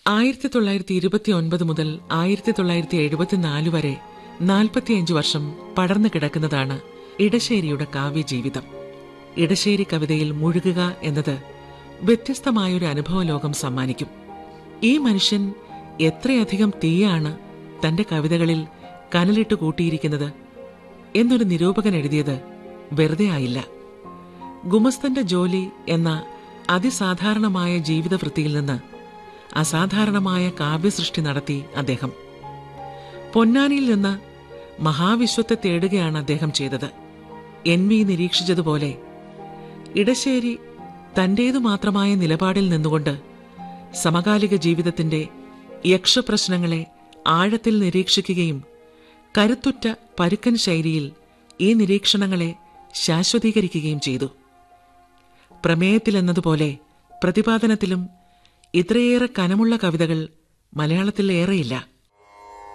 ആയിരത്തി തൊള്ളായിരത്തി ഇരുപത്തി ഒൻപത് മുതൽ ആയിരത്തി തൊള്ളായിരത്തി എഴുപത്തിനാല് വരെ നാൽപ്പത്തിയഞ്ച് വർഷം പടർന്നു കിടക്കുന്നതാണ് ഇടശ്ശേരിയുടെ കാവ്യജീവിതം ഇടശ്ശേരി കവിതയിൽ മുഴുകുക എന്നത് വ്യത്യസ്തമായൊരു അനുഭവ ലോകം സമ്മാനിക്കും ഈ മനുഷ്യൻ എത്രയധികം തീയാണ് തന്റെ കവിതകളിൽ കനലിട്ട് കൂട്ടിയിരിക്കുന്നത് എന്നൊരു നിരൂപകൻ എഴുതിയത് വെറുതെ ആയില്ല ഗുമസ്തന്റെ ജോലി എന്ന അതിസാധാരണമായ ജീവിതവൃത്തിയിൽ നിന്ന് അസാധാരണമായ കാവ്യസൃഷ്ടി നടത്തി അദ്ദേഹം പൊന്നാനിയിൽ നിന്ന് മഹാവിശ്വത്തെ തേടുകയാണ് അദ്ദേഹം ചെയ്തത് എൻ വി നിരീക്ഷിച്ചതുപോലെ ഇടശ്ശേരി തന്റേതു മാത്രമായ നിലപാടിൽ നിന്നുകൊണ്ട് സമകാലിക ജീവിതത്തിന്റെ യക്ഷപ്രശ്നങ്ങളെ ആഴത്തിൽ നിരീക്ഷിക്കുകയും കരുത്തുറ്റ പരുക്കൻ ശൈലിയിൽ ഈ നിരീക്ഷണങ്ങളെ ശാശ്വതീകരിക്കുകയും ചെയ്തു പ്രമേയത്തിലെന്നതുപോലെ പ്രതിപാദനത്തിലും ഇത്രയേറെ കനമുള്ള കവിതകൾ മലയാളത്തിൽ ഏറെയില്ല